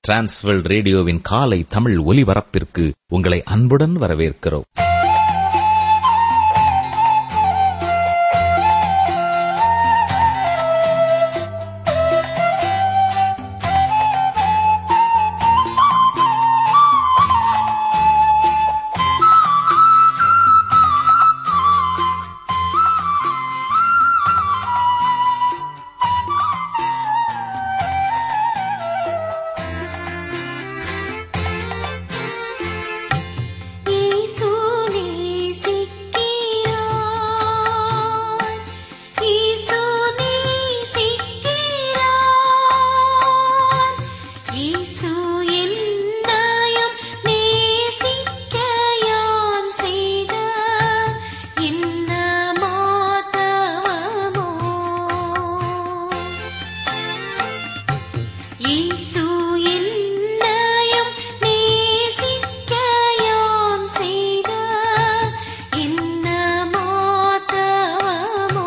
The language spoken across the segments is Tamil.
டிரான்ஸ்வர்ல்ட் ரேடியோவின் காலை தமிழ் ஒலிபரப்பிற்கு உங்களை அன்புடன் வரவேற்கிறோம் இயேசு நேசிக்கிறார் இயேசு நேசிக்கிறார் இயேசு என்னையும் நேசிக்க யான் செய்த என்ன மாதவமோ இயேசு என்னையும் நேசிக்க யான் செய்த என்ன மாதவமோ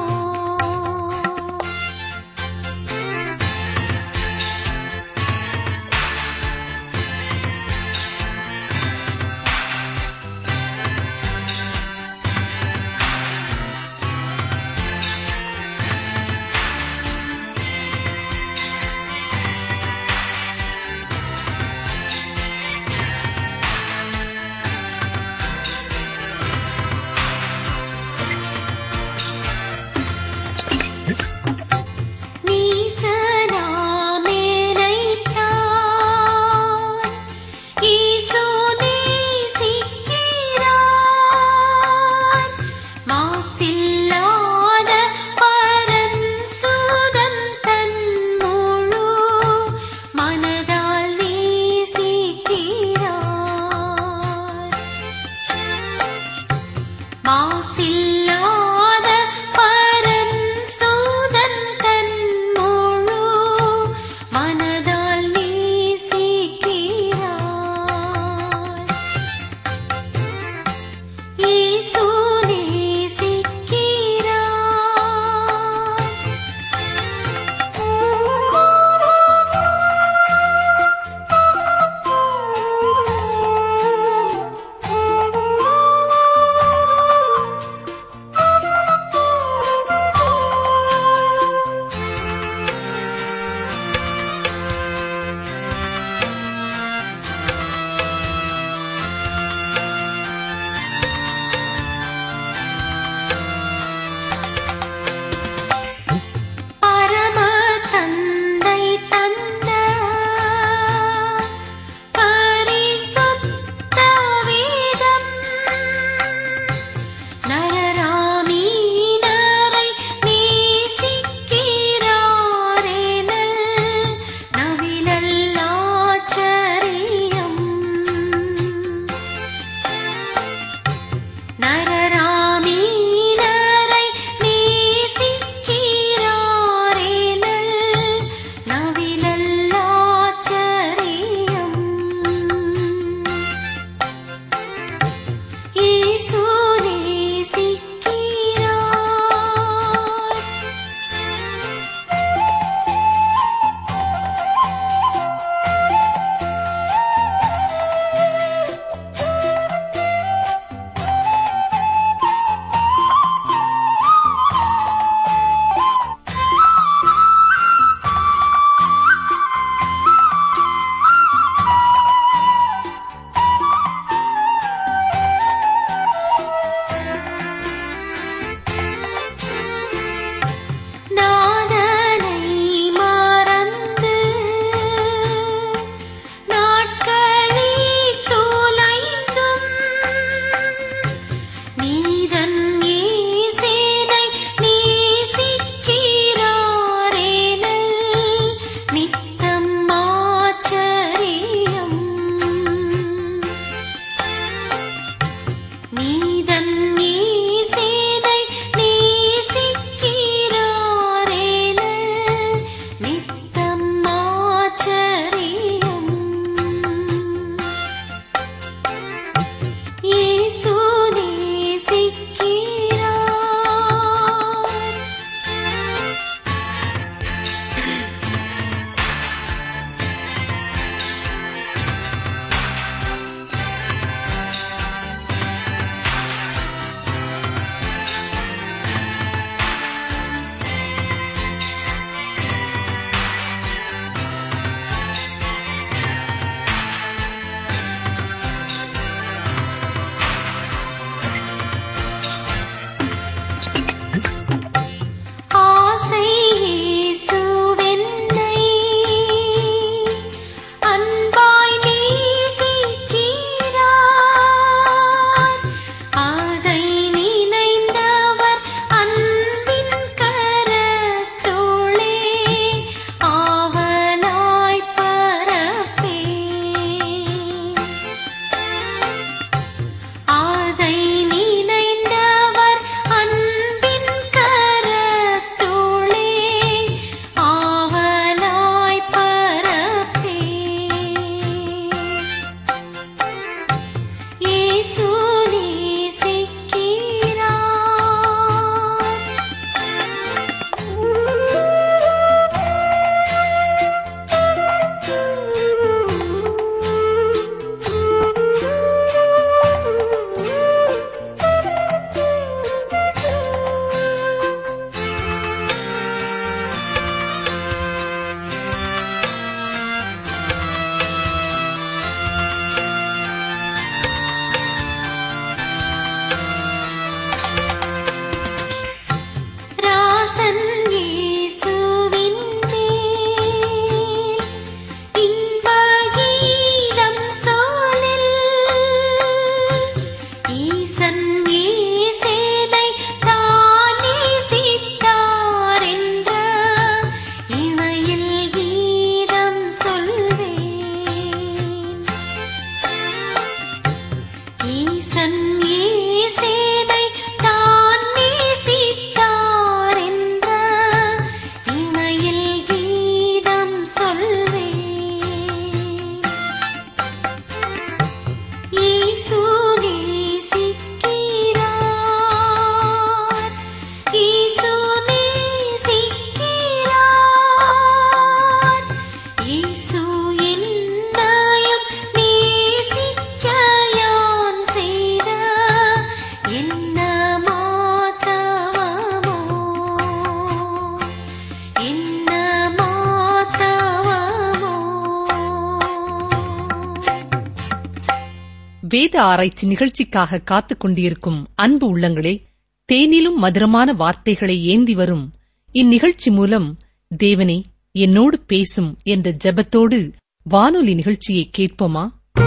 வேத ஆராய்ச்சி நிகழ்ச்சிக்காக காத்துக் கொண்டிருக்கும் அன்பு உள்ளங்களே தேனிலும் மதுரமான வார்த்தைகளை ஏந்தி வரும் இந்நிகழ்ச்சி மூலம் தேவனே என்னோடு பேசும் என்ற ஜெபத்தோடு வானொலி நிகழ்ச்சியை கேட்போமா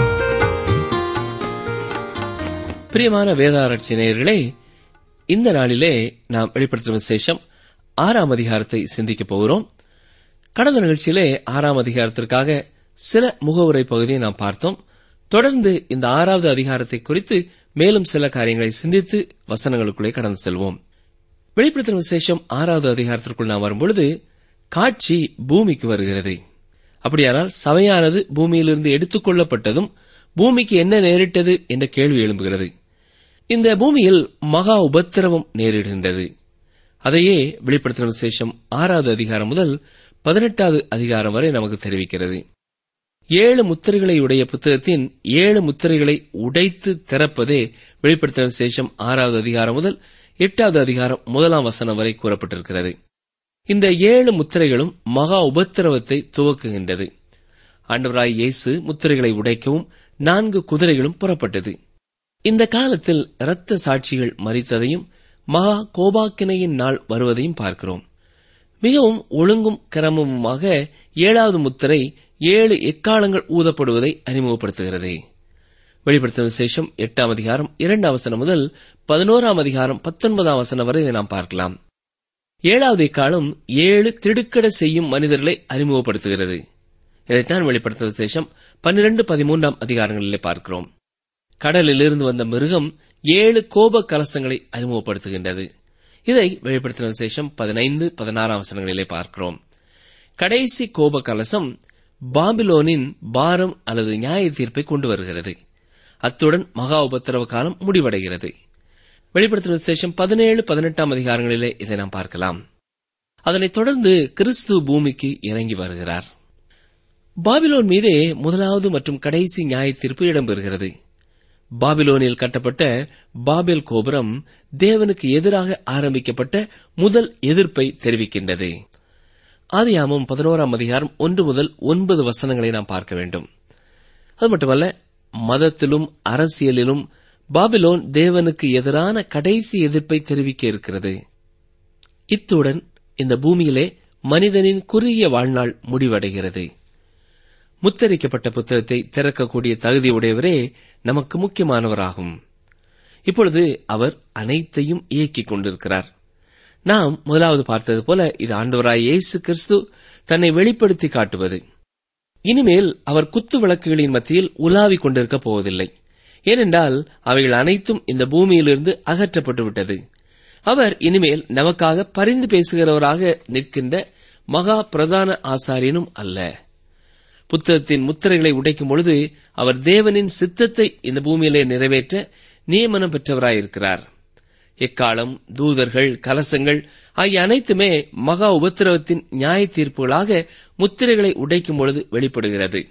பிரியமான வேதாராய்ச்சி நேயர்களே இந்த நாளிலே நாம் வெளிப்படுத்தும் விசேஷம் ஆறாம் அதிகாரத்தை சிந்திக்கப் போகிறோம் கடந்த நிகழ்ச்சியிலே ஆறாம் அதிகாரத்திற்காக சில முகவுரை பகுதியை நாம் பார்த்தோம் தொடர்ந்து இந்த ஆறாவது அதிகாரத்தை குறித்து மேலும் சில காரியங்களை சிந்தித்து வசனங்களுக்குள்ளே கடந்து செல்வோம் வெளிப்படுத்தும் விசேஷம் ஆறாவது அதிகாரத்திற்குள் நாம் வரும்பொழுது காட்சி பூமிக்கு வருகிறது அப்படியானால் சபையானது பூமியிலிருந்து எடுத்துக் கொள்ளப்பட்டதும் பூமிக்கு என்ன நேரிட்டது என்ற கேள்வி எழும்புகிறது இந்த பூமியில் மகா உபத்திரவம் நேரிடுகின்றது அதையே வெளிப்படுத்தின விசேஷம் ஆறாவது அதிகாரம் முதல் பதினெட்டாவது அதிகாரம் வரை நமக்கு தெரிவிக்கிறது ஏழு முத்திரைகளை உடைய புத்தகத்தின் ஏழு முத்திரைகளை உடைத்து திறப்பதே வெளிப்படுத்தின விசேஷம் ஆறாவது அதிகாரம் முதல் எட்டாவது அதிகாரம் முதலாம் வசனம் வரை கூறப்பட்டிருக்கிறது இந்த ஏழு முத்திரைகளும் மகா உபத்திரவத்தை துவக்குகின்றது ஆண்டவராய் இயேசு முத்திரைகளை உடைக்கவும் நான்கு குதிரைகளும் புறப்பட்டது இந்த காலத்தில் இரத்த சாட்சிகள் மறித்ததையும் மகா கோபாக்கினையின் நாள் வருவதையும் பார்க்கிறோம் மிகவும் ஒழுங்கும் கிரமமுமாக ஏழாவது முத்திரை ஏழு எக்காலங்கள் ஊதப்படுவதை அறிமுகப்படுத்துகிறது வெளிப்படுத்தும் விசேஷம் எட்டாம் அதிகாரம் இரண்டாம் வசனம் முதல் பதினோராம் அதிகாரம் பத்தொன்பதாம் வசனம் வரை இதை நாம் பார்க்கலாம் ஏழாவது எக்காலம் ஏழு திடுக்கட செய்யும் மனிதர்களை அறிமுகப்படுத்துகிறது இதைத்தான் வெளிப்படுத்தும் விசேஷம் பன்னிரண்டு பதிமூன்றாம் அதிகாரங்களிலே பார்க்கிறோம் கடலிலிருந்து வந்த மிருகம் ஏழு கோப கலசங்களை அறிமுகப்படுத்துகின்றது இதை வெளிப்படுத்தின விசேஷம் பதினைந்து பதினாறாம் வசனங்களிலே பார்க்கிறோம் கடைசி கோப கலசம் பாபிலோனின் பாரம் அல்லது நியாய தீர்ப்பை கொண்டு வருகிறது அத்துடன் மகா உபத்திரவ காலம் முடிவடைகிறது வெளிப்படுத்தின விசேஷம் பதினேழு பதினெட்டாம் அதிகாரங்களிலே இதை நாம் பார்க்கலாம் அதனைத் தொடர்ந்து கிறிஸ்து பூமிக்கு இறங்கி வருகிறார் பாபிலோன் மீதே முதலாவது மற்றும் கடைசி நியாய தீர்ப்பு இடம்பெறுகிறது பாபிலோனில் கட்டப்பட்ட பாபேல் கோபுரம் தேவனுக்கு எதிராக ஆரம்பிக்கப்பட்ட முதல் எதிர்ப்பை தெரிவிக்கின்றது ஆதியாமம் பதினோராம் அதிகாரம் ஒன்று முதல் ஒன்பது வசனங்களை நாம் பார்க்க வேண்டும் அது மட்டுமல்ல மதத்திலும் அரசியலிலும் பாபிலோன் தேவனுக்கு எதிரான கடைசி எதிர்ப்பை தெரிவிக்க இருக்கிறது இத்துடன் இந்த பூமியிலே மனிதனின் குறுகிய வாழ்நாள் முடிவடைகிறது முத்தரிக்கப்பட்ட புத்தகத்தை திறக்கக்கூடிய தகுதி உடையவரே நமக்கு முக்கியமானவராகும் இப்பொழுது அவர் அனைத்தையும் இயக்கிக் கொண்டிருக்கிறார் நாம் முதலாவது பார்த்தது போல இது ஆண்டவராய் இயேசு கிறிஸ்து தன்னை வெளிப்படுத்தி காட்டுவது இனிமேல் அவர் குத்து விளக்குகளின் மத்தியில் உலாவிக் கொண்டிருக்கப் போவதில்லை ஏனென்றால் அவைகள் அனைத்தும் இந்த பூமியிலிருந்து அகற்றப்பட்டு விட்டது அவர் இனிமேல் நமக்காக பரிந்து பேசுகிறவராக நிற்கின்ற மகா பிரதான ஆசாரியனும் அல்ல புத்தகத்தின் முத்திரைகளை உடைக்கும் பொழுது அவர் தேவனின் சித்தத்தை இந்த பூமியிலே நிறைவேற்ற நியமனம் பெற்றவராயிருக்கிறார் எக்காலம் தூதர்கள் கலசங்கள் ஆகிய அனைத்துமே மகா உபத்திரவத்தின் நியாய தீர்ப்புகளாக முத்திரைகளை உடைக்கும் பொழுது வெளிப்படுகிறது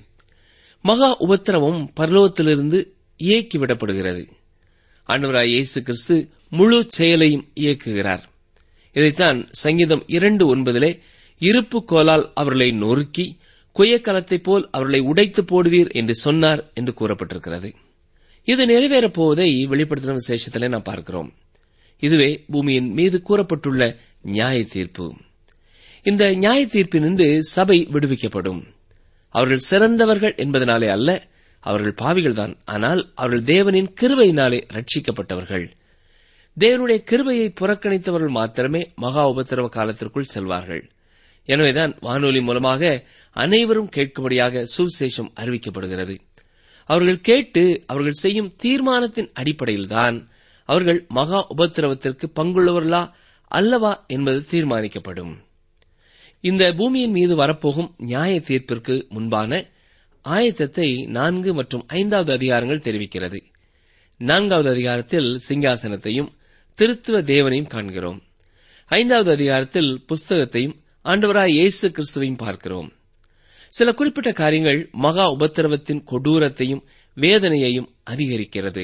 மகா உபத்திரவம் பரலோகத்திலிருந்து இயக்கிவிடப்படுகிறது ஆண்டவராய் இயேசு கிறிஸ்து முழு செயலையும் இயக்குகிறார் இதைத்தான் சங்கீதம் இரண்டு ஒன்பதிலே இருப்பு கோலால் அவர்களை நொறுக்கி குயக்கலத்தைப் போல் அவர்களை உடைத்து போடுவீர் என்று சொன்னார் என்று கூறப்பட்டிருக்கிறது இது நிறைவேறப் போவதை வெளிப்படுத்தின விசேஷத்திலே நாம் பார்க்கிறோம் இதுவே பூமியின் மீது கூறப்பட்டுள்ள நியாய தீர்ப்பு இந்த நியாய தீர்ப்பினின்று சபை விடுவிக்கப்படும் அவர்கள் சிறந்தவர்கள் என்பதனாலே அல்ல அவர்கள் பாவிகள்தான் ஆனால் அவர்கள் தேவனின் கிருபையினாலே ரட்சிக்கப்பட்டவர்கள் தேவனுடைய கிருபையை புறக்கணித்தவர்கள் மாத்திரமே மகா உபத்திரவ காலத்திற்குள் செல்வார்கள் எனவேதான் வானொலி மூலமாக அனைவரும் கேட்கும்படியாக சுவிசேஷம் அறிவிக்கப்படுகிறது அவர்கள் கேட்டு அவர்கள் செய்யும் தீர்மானத்தின் அடிப்படையில்தான் அவர்கள் மகா உபத்திரவத்திற்கு பங்குள்ளவர்களா அல்லவா என்பது தீர்மானிக்கப்படும் இந்த பூமியின் மீது வரப்போகும் நியாய தீர்ப்பிற்கு முன்பான ஆயத்தத்தை நான்கு மற்றும் ஐந்தாவது அதிகாரங்கள் தெரிவிக்கிறது நான்காவது அதிகாரத்தில் சிங்காசனத்தையும் திருத்துவ தேவனையும் காண்கிறோம் ஐந்தாவது அதிகாரத்தில் புஸ்தகத்தையும் ஆண்டவராய் இயேசு கிறிஸ்துவையும் பார்க்கிறோம் சில குறிப்பிட்ட காரியங்கள் மகா உபத்திரவத்தின் கொடூரத்தையும் வேதனையையும் அதிகரிக்கிறது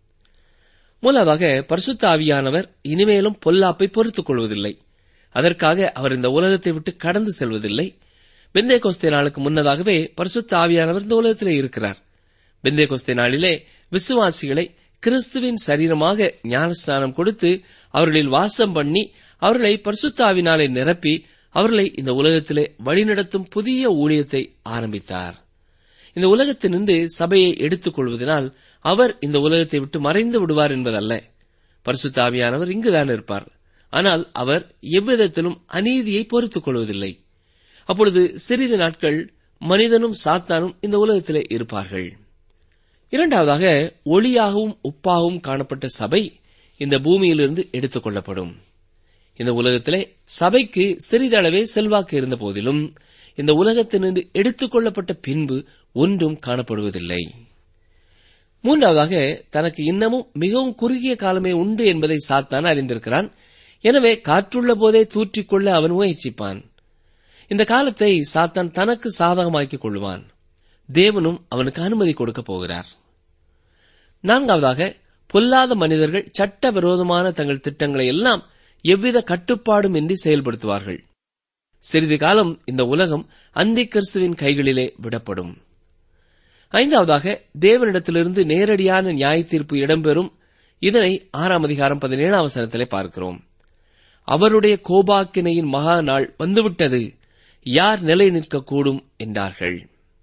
மூலமாக பரிசுத்த ஆவியானவர் இனிமேலும் பொல்லாப்பை பொறுத்துக் கொள்வதில்லை அதற்காக அவர் இந்த உலகத்தை விட்டு கடந்து செல்வதில்லை பெந்தே கோஸ்தே நாளுக்கு முன்னதாகவே பரிசுத்த ஆவியானவர் இந்த உலகத்திலே இருக்கிறார் பெந்தே கோஸ்தே நாளிலே விசுவாசிகளை கிறிஸ்துவின் சரீரமாக ஞானஸ்நானம் கொடுத்து அவர்களில் வாசம் பண்ணி அவர்களை பரிசுத்தாவினாலே நிரப்பி அவர்களை இந்த உலகத்திலே வழிநடத்தும் புதிய ஊழியத்தை ஆரம்பித்தார் இந்த உலகத்தினின்று சபையை எடுத்துக் கொள்வதனால் அவர் இந்த உலகத்தை விட்டு மறைந்து விடுவார் என்பதல்ல பரிசுத்தாவியானவர் இங்குதான் இருப்பார் ஆனால் அவர் எவ்விதத்திலும் அநீதியை பொறுத்துக் கொள்வதில்லை அப்பொழுது சிறிது நாட்கள் மனிதனும் சாத்தானும் இந்த உலகத்திலே இருப்பார்கள் இரண்டாவதாக ஒளியாகவும் உப்பாகவும் காணப்பட்ட சபை இந்த பூமியிலிருந்து எடுத்துக் கொள்ளப்படும் இந்த உலகத்திலே சபைக்கு சிறிதளவே செல்வாக்கு இருந்த போதிலும் இந்த உலகத்தினின்று எடுத்துக் கொள்ளப்பட்ட பின்பு ஒன்றும் காணப்படுவதில்லை மூன்றாவதாக தனக்கு இன்னமும் மிகவும் குறுகிய காலமே உண்டு என்பதை சாத்தான் அறிந்திருக்கிறான் எனவே காற்றுள்ள போதே தூற்றிக்கொள்ள அவன் முயற்சிப்பான் இந்த காலத்தை சாத்தான் தனக்கு சாதகமாக்கிக் கொள்வான் தேவனும் அவனுக்கு அனுமதி கொடுக்கப் போகிறார் நான்காவதாக பொல்லாத மனிதர்கள் சட்ட விரோதமான தங்கள் திட்டங்களை எல்லாம் எவ்வித கட்டுப்பாடும் இன்றி செயல்படுத்துவார்கள் சிறிது காலம் இந்த உலகம் அந்தி கிறிஸ்துவின் கைகளிலே விடப்படும் ஐந்தாவதாக தேவனிடத்திலிருந்து நேரடியான நியாய தீர்ப்பு இடம்பெறும் இதனை ஆறாம் அதிகாரம் பதினேழாம் வசனத்திலே பார்க்கிறோம் அவருடைய கோபாக்கினையின் மகா நாள் வந்துவிட்டது யார் நிலை நிற்கக்கூடும் என்றார்கள்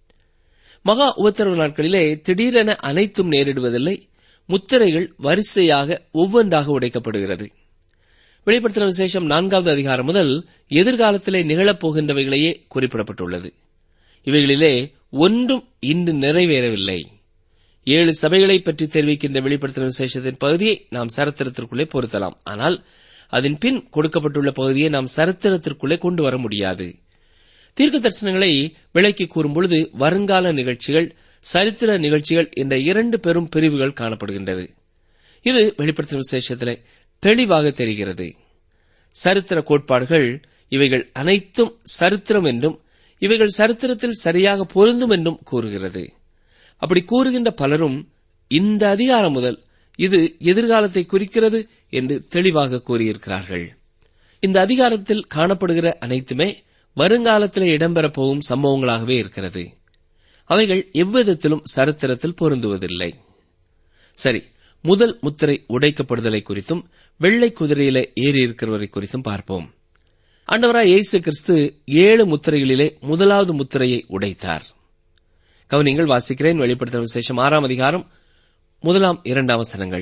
மகா உபத்திரவு நாட்களிலே திடீரென அனைத்தும் நேரிடுவதில்லை முத்திரைகள் வரிசையாக ஒவ்வொன்றாக உடைக்கப்படுகிறது வெளிப்படுத்தின விசேஷம் நான்காவது அதிகாரம் முதல் எதிர்காலத்திலே நிகழப்போகின்றவைகளையே குறிப்பிடப்பட்டுள்ளது இவைகளிலே ஒன்றும் இன்று நிறைவேறவில்லை ஏழு சபைகளை பற்றி தெரிவிக்கின்ற வெளிப்படுத்தின விசேஷத்தின் பகுதியை நாம் சரித்திரத்திற்குள்ளே பொருத்தலாம் ஆனால் அதன் பின் கொடுக்கப்பட்டுள்ள பகுதியை நாம் சரித்திரத்திற்குள்ளே கொண்டு வர முடியாது தீர்க்க தரிசனங்களை விளக்கி கூறும்பொழுது வருங்கால நிகழ்ச்சிகள் சரித்திர நிகழ்ச்சிகள் என்ற இரண்டு பெரும் பிரிவுகள் காணப்படுகின்றது இது வெளிப்படுத்தின விசேஷத்திலே தெளிவாக தெரிகிறது சரித்திர கோட்பாடுகள் இவைகள் அனைத்தும் சரித்திரம் என்றும் இவைகள் சரித்திரத்தில் சரியாக பொருந்தும் என்றும் கூறுகிறது அப்படி கூறுகின்ற பலரும் இந்த அதிகாரம் முதல் இது எதிர்காலத்தை குறிக்கிறது என்று தெளிவாக கூறியிருக்கிறார்கள் இந்த அதிகாரத்தில் காணப்படுகிற அனைத்துமே வருங்காலத்தில் இடம்பெறப் போகும் சம்பவங்களாகவே இருக்கிறது அவைகள் எவ்விதத்திலும் சரித்திரத்தில் பொருந்துவதில்லை சரி முதல் முத்திரை உடைக்கப்படுதலை குறித்தும் வெள்ளை குதிரையில ஏறி இருக்கிறவரை குறித்தும் பார்ப்போம் ஆண்டவராய் இயேசு கிறிஸ்து ஏழு முத்திரைகளிலே முதலாவது முத்திரையை உடைத்தார் கவனிங்கள் வாசிக்கிறேன் வெளிப்படுத்தின விசேஷம் ஆறாம் அதிகாரம் முதலாம் இரண்டாம் வசனங்கள்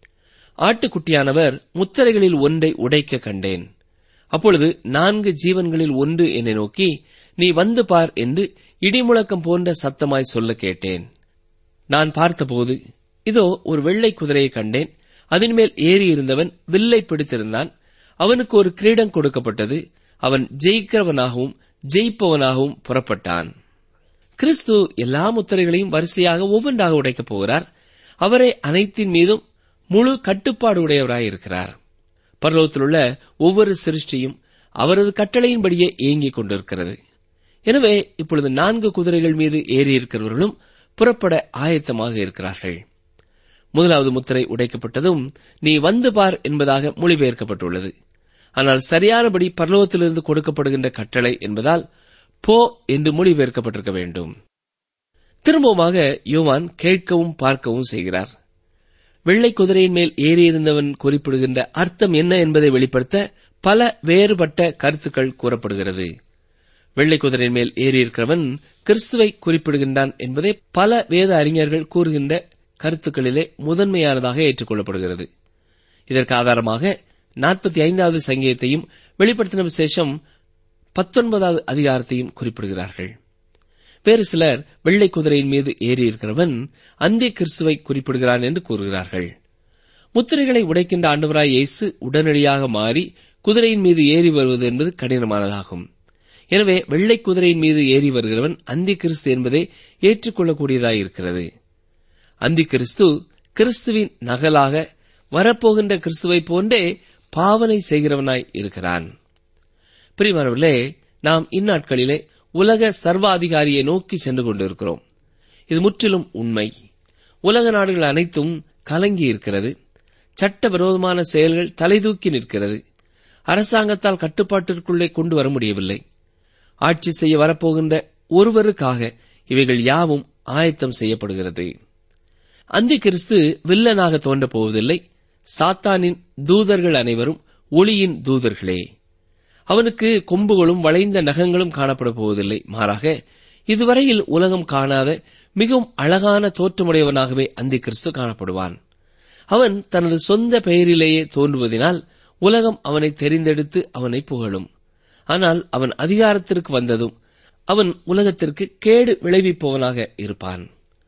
ஆட்டுக்குட்டியானவர் முத்திரைகளில் ஒன்றை உடைக்க கண்டேன் அப்பொழுது நான்கு ஜீவன்களில் ஒன்று என்னை நோக்கி நீ வந்து பார் என்று இடிமுழக்கம் போன்ற சத்தமாய் சொல்ல கேட்டேன் நான் பார்த்தபோது இதோ ஒரு வெள்ளை குதிரையை கண்டேன் அதன் மேல் ஏறி இருந்தவன் வில்லை பிடித்திருந்தான் அவனுக்கு ஒரு கிரீடம் கொடுக்கப்பட்டது அவன் ஜெயிக்கிறவனாகவும் ஜெயிப்பவனாகவும் புறப்பட்டான் கிறிஸ்து எல்லா முத்திரைகளையும் வரிசையாக ஒவ்வொன்றாக உடைக்கப் போகிறார் அவரே அனைத்தின் மீதும் முழு கட்டுப்பாடு உடையவராயிருக்கிறார் பரலோகத்திலுள்ள ஒவ்வொரு சிருஷ்டியும் அவரது கட்டளையின்படியே இயங்கிக் கொண்டிருக்கிறது எனவே இப்பொழுது நான்கு குதிரைகள் மீது ஏறியிருக்கிறவர்களும் புறப்பட ஆயத்தமாக இருக்கிறார்கள் முதலாவது முத்திரை உடைக்கப்பட்டதும் நீ வந்து பார் என்பதாக மொழிபெயர்க்கப்பட்டுள்ளது ஆனால் சரியானபடி பரலோகத்திலிருந்து கொடுக்கப்படுகின்ற கட்டளை என்பதால் போ என்று மொழிபெயர்க்கப்பட்டிருக்க வேண்டும் திரும்பவுமாக யோவான் கேட்கவும் பார்க்கவும் செய்கிறார் வெள்ளை குதிரையின் மேல் ஏறியிருந்தவன் குறிப்பிடுகின்ற அர்த்தம் என்ன என்பதை வெளிப்படுத்த பல வேறுபட்ட கருத்துக்கள் கூறப்படுகிறது வெள்ளை குதிரையின் மேல் ஏறியிருக்கிறவன் கிறிஸ்துவை குறிப்பிடுகின்றான் என்பதை பல வேத அறிஞர்கள் கூறுகின்ற கருத்துக்களிலே முதன்மையானதாக ஏற்றுக்கொள்ளப்படுகிறது இதற்கு ஆதாரமாக நாற்பத்தி ஐந்தாவது சங்கீதத்தையும் வெளிப்படுத்தின விசேஷம் பத்தொன்பதாவது அதிகாரத்தையும் குறிப்பிடுகிறார்கள் வேறு சிலர் வெள்ளை குதிரையின் மீது ஏறியிருக்கிறவன் அந்திய கிறிஸ்துவை குறிப்பிடுகிறான் என்று கூறுகிறார்கள் முத்திரைகளை உடைக்கின்ற ஆண்டவராய் இயேசு உடனடியாக மாறி குதிரையின் மீது ஏறி வருவது என்பது கடினமானதாகும் எனவே வெள்ளை குதிரையின் மீது ஏறி வருகிறவன் அந்தி கிறிஸ்து என்பதை ஏற்றுக்கொள்ளக்கூடியதாயிருக்கிறது அந்தி கிறிஸ்து கிறிஸ்துவின் நகலாக வரப்போகின்ற கிறிஸ்துவை போன்றே பாவனை செய்கிறவனாய் இருக்கிறான் பிரிமானவர்களே நாம் இந்நாட்களிலே உலக சர்வாதிகாரியை நோக்கி சென்று கொண்டிருக்கிறோம் இது முற்றிலும் உண்மை உலக நாடுகள் அனைத்தும் கலங்கி இருக்கிறது சட்டவிரோதமான செயல்கள் தலைதூக்கி நிற்கிறது அரசாங்கத்தால் கட்டுப்பாட்டிற்குள்ளே கொண்டு வர முடியவில்லை ஆட்சி செய்ய வரப்போகின்ற ஒருவருக்காக இவைகள் யாவும் ஆயத்தம் செய்யப்படுகிறது அந்தி கிறிஸ்து வில்லனாக தோன்றப் போவதில்லை சாத்தானின் தூதர்கள் அனைவரும் ஒளியின் தூதர்களே அவனுக்கு கொம்புகளும் வளைந்த நகங்களும் காணப்பட போவதில்லை மாறாக இதுவரையில் உலகம் காணாத மிகவும் அழகான தோற்றமுடையவனாகவே அந்தி கிறிஸ்து காணப்படுவான் அவன் தனது சொந்த பெயரிலேயே தோன்றுவதினால் உலகம் அவனை தெரிந்தெடுத்து அவனை புகழும் ஆனால் அவன் அதிகாரத்திற்கு வந்ததும் அவன் உலகத்திற்கு கேடு விளைவிப்பவனாக இருப்பான்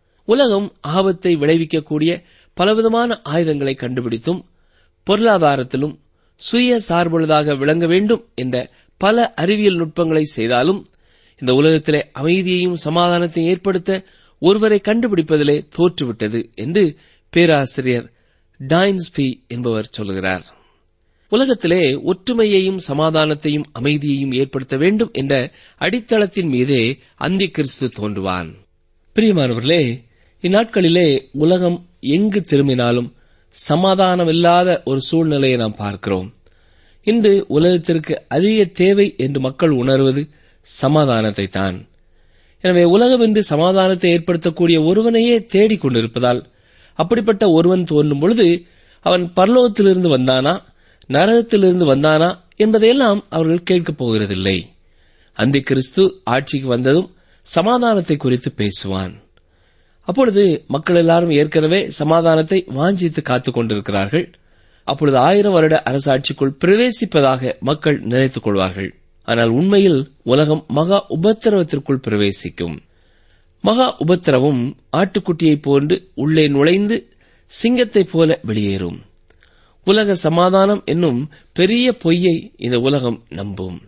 உலகம் ஆபத்தை விளைவிக்கக்கூடிய பலவிதமான ஆயுதங்களை கண்டுபிடித்தும் பொருளாதாரத்திலும் சுய சார்புள்ளதாக விளங்க வேண்டும் என்ற பல அறிவியல் நுட்பங்களை செய்தாலும் இந்த உலகத்திலே அமைதியையும் சமாதானத்தையும் ஏற்படுத்த ஒருவரை கண்டுபிடிப்பதிலே தோற்றுவிட்டது என்று பேராசிரியர் டாயின்ஸ்பி என்பவர் சொல்கிறார் உலகத்திலே ஒற்றுமையையும் சமாதானத்தையும் அமைதியையும் ஏற்படுத்த வேண்டும் என்ற அடித்தளத்தின் மீதே அந்தி கிறிஸ்து தோன்றுவான் பிரியமானவர்களே இந்நாட்களிலே உலகம் எங்கு திரும்பினாலும் சமாதானமில்லாத ஒரு சூழ்நிலையை நாம் பார்க்கிறோம் இன்று உலகத்திற்கு அதிக தேவை என்று மக்கள் உணர்வது சமாதானத்தை தான் எனவே உலகம் இன்று சமாதானத்தை ஏற்படுத்தக்கூடிய ஒருவனையே தேடிக் கொண்டிருப்பதால் அப்படிப்பட்ட ஒருவன் தோன்றும் பொழுது அவன் பரலோகத்திலிருந்து வந்தானா நரகத்திலிருந்து வந்தானா என்பதையெல்லாம் அவர்கள் கேட்கப் போகிறதில்லை அந்தி கிறிஸ்து ஆட்சிக்கு வந்ததும் சமாதானத்தை குறித்து பேசுவான் அப்பொழுது மக்கள் எல்லாரும் ஏற்கனவே சமாதானத்தை வாஞ்சித்து காத்துக் கொண்டிருக்கிறார்கள் அப்பொழுது ஆயிரம் வருட அரசாட்சிக்குள் பிரவேசிப்பதாக மக்கள் நினைத்துக் கொள்வார்கள் ஆனால் உண்மையில் உலகம் மகா உபத்திரவத்திற்குள் பிரவேசிக்கும் மகா உபத்திரவம் ஆட்டுக்குட்டியைப் போன்று உள்ளே நுழைந்து சிங்கத்தைப் போல வெளியேறும் உலக சமாதானம் என்னும் பெரிய பொய்யை இந்த உலகம் நம்பும்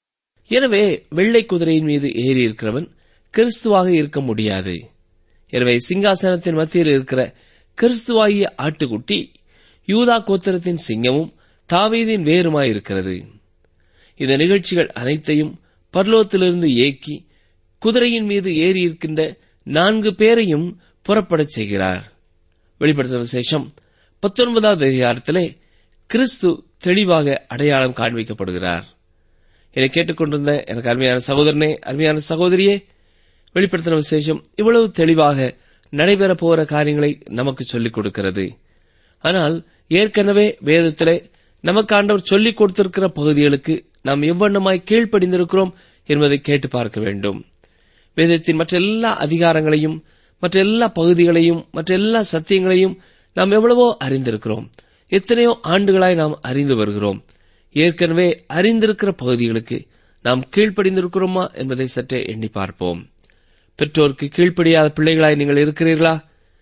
எனவே வெள்ளை குதிரையின் மீது ஏறி இருக்கிறவன் கிறிஸ்துவாக இருக்க முடியாது எனவே சிங்காசனத்தின் மத்தியில் இருக்கிற கிறிஸ்துவாகிய ஆட்டுக்குட்டி யூதா கோத்திரத்தின் சிங்கமும் தாவீதின் வேறுமாயிருக்கிறது இந்த நிகழ்ச்சிகள் அனைத்தையும் பர்லோத்திலிருந்து ஏக்கி குதிரையின் மீது ஏறி இருக்கின்ற நான்கு பேரையும் புறப்படச் செய்கிறார் வெளிப்படுத்த விசேஷம் பத்தொன்பதாவது அதிகாரத்திலே கிறிஸ்து தெளிவாக அடையாளம் காண்பிக்கப்படுகிறார் என்னை கேட்டுக்கொண்டிருந்த எனக்கு அருமையான சகோதரனே அருமையான சகோதரியே வெளிப்படுத்தின விசேஷம் இவ்வளவு தெளிவாக நடைபெறப் போகிற காரியங்களை நமக்கு சொல்லிக் கொடுக்கிறது ஆனால் ஏற்கனவே வேதத்திலே நமக்கு ஆண்டவர் சொல்லிக் கொடுத்திருக்கிற பகுதிகளுக்கு நாம் எவ்வண்ணமாய் கீழ்ப்படிந்திருக்கிறோம் என்பதை கேட்டு பார்க்க வேண்டும் வேதத்தின் மற்ற எல்லா அதிகாரங்களையும் மற்ற எல்லா பகுதிகளையும் மற்ற எல்லா சத்தியங்களையும் நாம் எவ்வளவோ அறிந்திருக்கிறோம் எத்தனையோ ஆண்டுகளாய் நாம் அறிந்து வருகிறோம் ஏற்கனவே அறிந்திருக்கிற பகுதிகளுக்கு நாம் கீழ்ப்படிந்திருக்கிறோமா என்பதை சற்றே எண்ணி பார்ப்போம் பெற்றோருக்கு கீழ்ப்படியாத பிள்ளைகளாய் நீங்கள் இருக்கிறீர்களா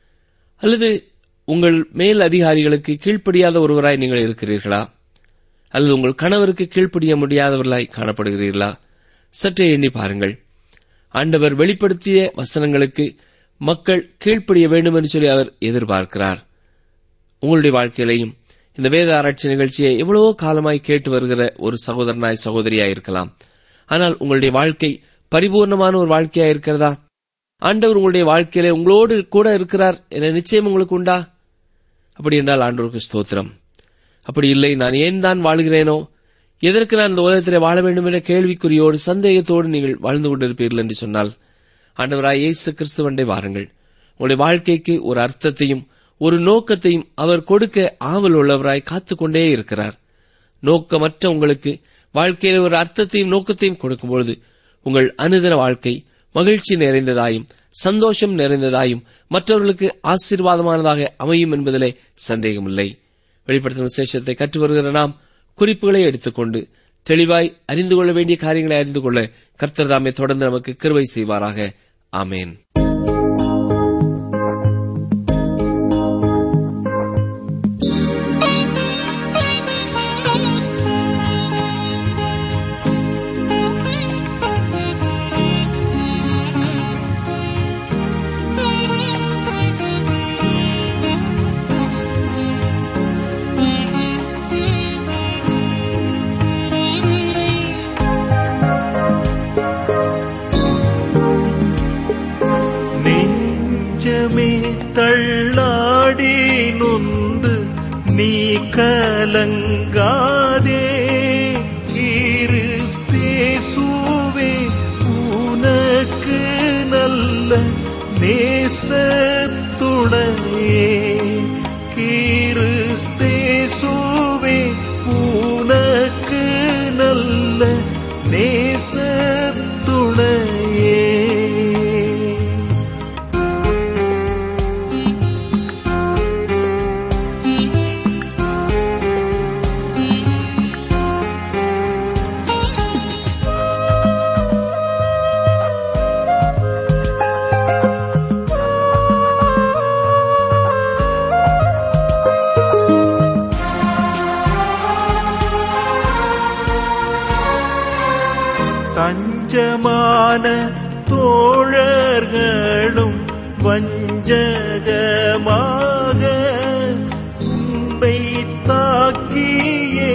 அல்லது உங்கள் மேல் அதிகாரிகளுக்கு கீழ்ப்படியாத ஒருவராய் நீங்கள் இருக்கிறீர்களா அல்லது உங்கள் கணவருக்கு கீழ்ப்படிய முடியாதவர்களாய் காணப்படுகிறீர்களா சற்றே எண்ணி பாருங்கள் ஆண்டவர் வெளிப்படுத்திய வசனங்களுக்கு மக்கள் கீழ்ப்படிய வேண்டும் என்று சொல்லி அவர் எதிர்பார்க்கிறார் உங்களுடைய வாழ்க்கையிலையும் இந்த வேத ஆராய்ச்சி நிகழ்ச்சியை எவ்வளவோ காலமாய் கேட்டு வருகிற ஒரு சகோதரனாய் சகோதரியாய் இருக்கலாம் ஆனால் உங்களுடைய வாழ்க்கை பரிபூர்ணமான ஒரு வாழ்க்கையா இருக்கிறதா ஆண்டவர் உங்களுடைய வாழ்க்கையிலே உங்களோடு கூட இருக்கிறார் என நிச்சயம் உங்களுக்கு உண்டா அப்படி என்றால் ஆண்டவருக்கு ஸ்தோத்திரம் அப்படி இல்லை நான் ஏன் தான் வாழ்கிறேனோ எதற்கு நான் இந்த உலகத்திலே வாழ வேண்டும் என்ற கேள்விக்குறியோடு சந்தேகத்தோடு நீங்கள் வாழ்ந்து கொண்டிருப்பீர்கள் என்று சொன்னால் ஆண்டவராய் இயேசு கிறிஸ்துவண்டை வாருங்கள் உங்களுடைய வாழ்க்கைக்கு ஒரு அர்த்தத்தையும் ஒரு நோக்கத்தையும் அவர் கொடுக்க ஆவல் உள்ளவராய் காத்துக்கொண்டே இருக்கிறார் நோக்கமற்ற உங்களுக்கு வாழ்க்கையில ஒரு அர்த்தத்தையும் நோக்கத்தையும் கொடுக்கும்பொழுது உங்கள் அனுதின வாழ்க்கை மகிழ்ச்சி நிறைந்ததாயும் சந்தோஷம் நிறைந்ததாயும் மற்றவர்களுக்கு ஆசீர்வாதமானதாக அமையும் என்பதிலே சந்தேகமில்லை வெளிப்படுத்தும் விசேஷத்தை கற்று வருகிற நாம் குறிப்புகளை எடுத்துக்கொண்டு தெளிவாய் அறிந்து கொள்ள வேண்டிய காரியங்களை அறிந்து கொள்ள கர்த்தர் தாமே தொடர்ந்து நமக்கு கிருவை செய்வாராக ஆமேன் நெஞ்சமே தள்ளாடி நொந்து நீ கலங்காதே கிறிஸ்தேசுவே உனக்கு நல்ல நேச நேசத்துணையே கிறிஸ்தேசுவே உனக்கு நல்ல நேசத்துணையே தஞ்சமான தோழர்களும் வஞ்சகமாக உன்னை தாக்கியே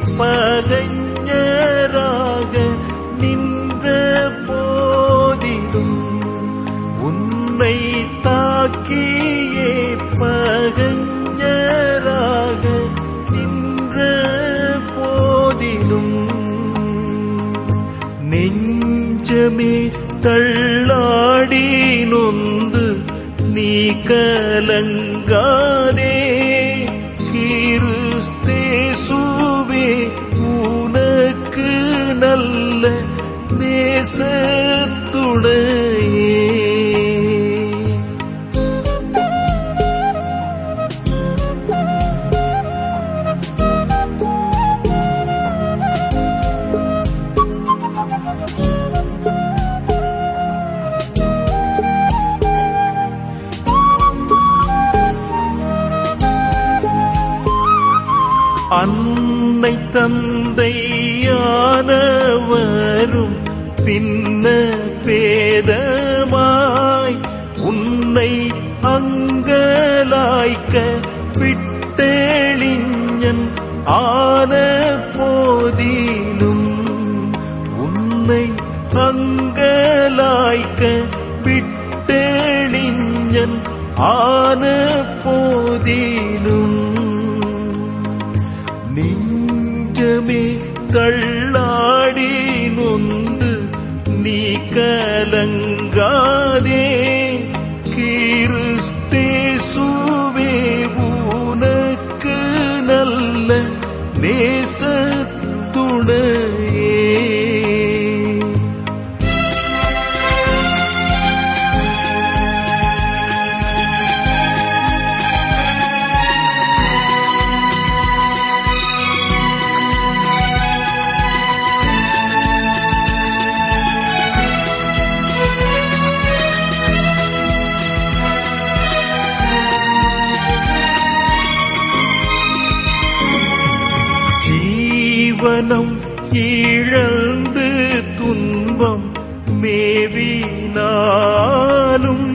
பகைஞராக நின்ற போதிலும் உன்னை தாக்கியே பகைஞராக நின்ற போதிலும் நெஞ்சமே தள்ளாடி நொந்து நீ கலங்காதே கிறிஸ்தேசுவே உனக்கு நல்ல நேசத்துணையே அன்னை தந்தையானவரும் பின்ன பேதமாய் உன்னை அங்கலாய்க்க விட்டெளிஞன் ஆன போதிலும் உன்னை அங்கலாய்க்க விட்டெளிஞன் ஆன போதிலும் நெஞ்சமே தள்ளாடி நொந்து நீ கலங்காதே கிறிஸ்தேசுவே உனக்கு நல்ல நேசத்துணையே ஜீவனம் இழந்து துன்பம் மேவினாலும்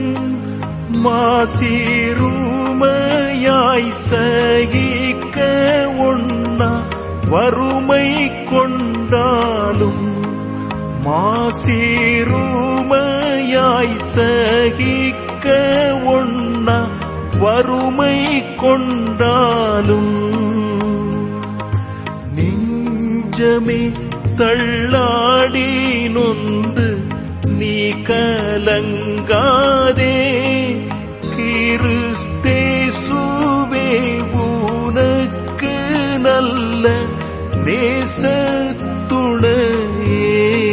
மாசிருமையாய் சகிக்க ஒண்ணா வறுமை கொண்டாலும் மாசிருமையாய் சகிக்க ஒண்ணா வறுமை கொண்டாலும் நெஞ்சமே தள்ளாடி நொந்து நீ கலங்காதே கிறிஸ்தேசுவே உனக்கு நல்ல நேசத்துணையே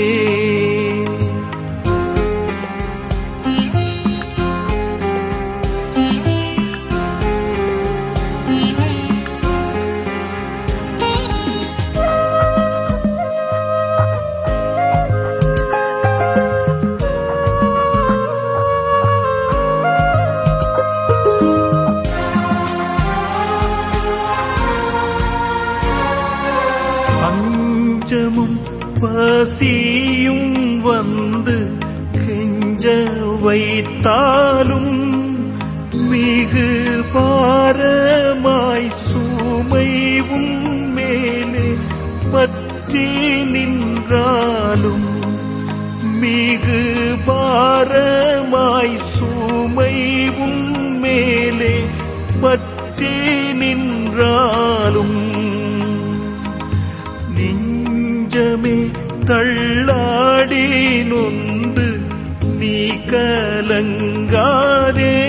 பஞ்சமும் பசியும் வந்து கெஞ்ச வைத்தாலும் மிகு பாரமாய் சுமைவும் மேலே பற்றி நின்றாலும் மிகு பாரமாய் சுமைவும் மேலே பற்றி நின்றாலும் நெஞ்சமே தள்ளாடி நொந்து நீ கலங்காதே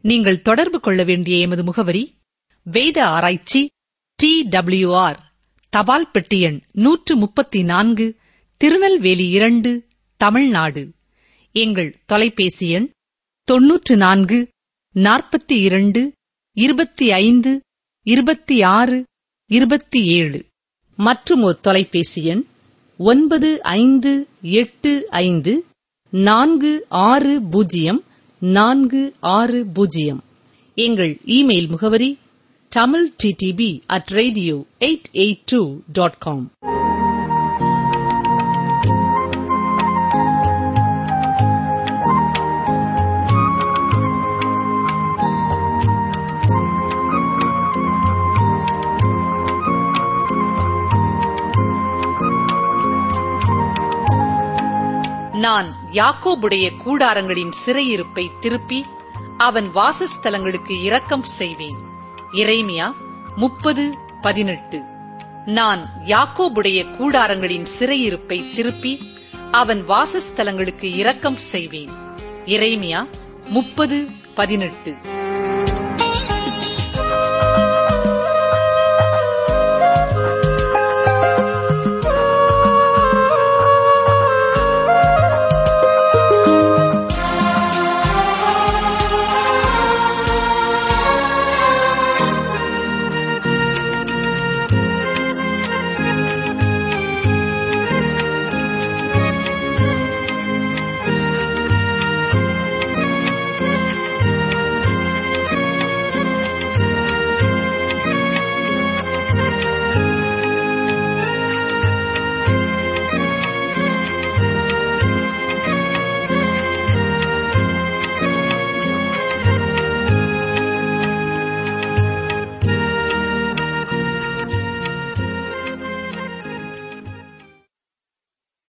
நீங்கள் தொடர்பு கொள்ள வேண்டிய எமது முகவரி வேத ஆராய்ச்சி டி ஆர் தபால் பெட்டி எண் நூற்று முப்பத்தி நான்கு திருநெல்வேலி இரண்டு தமிழ்நாடு எங்கள் தொலைபேசி எண் தொன்னூற்று நான்கு நாற்பத்தி இரண்டு இருபத்தி ஐந்து இருபத்தி ஆறு இருபத்தி ஏழு மற்றும் ஒரு தொலைபேசி எண் ஒன்பது ஐந்து எட்டு ஐந்து நான்கு ஆறு பூஜ்ஜியம் நான்கு ஆறு பூஜ்ஜியம் எங்கள் இமெயில் முகவரி Tamil TTB at radio eight eight two dot com நான் யாக்கோபுடைய கூடாரங்களின் சிறையிருப்பை திருப்பி அவன் வாசஸ்தலங்களுக்கு இரக்கம் செய்வேன் இறைமியா முப்பது பதினெட்டு நான் யாக்கோபுடைய கூடாரங்களின் சிறையிருப்பை திருப்பி அவன் வாசஸ்தலங்களுக்கு இரக்கம் செய்வேன் இறைமியா முப்பது பதினெட்டு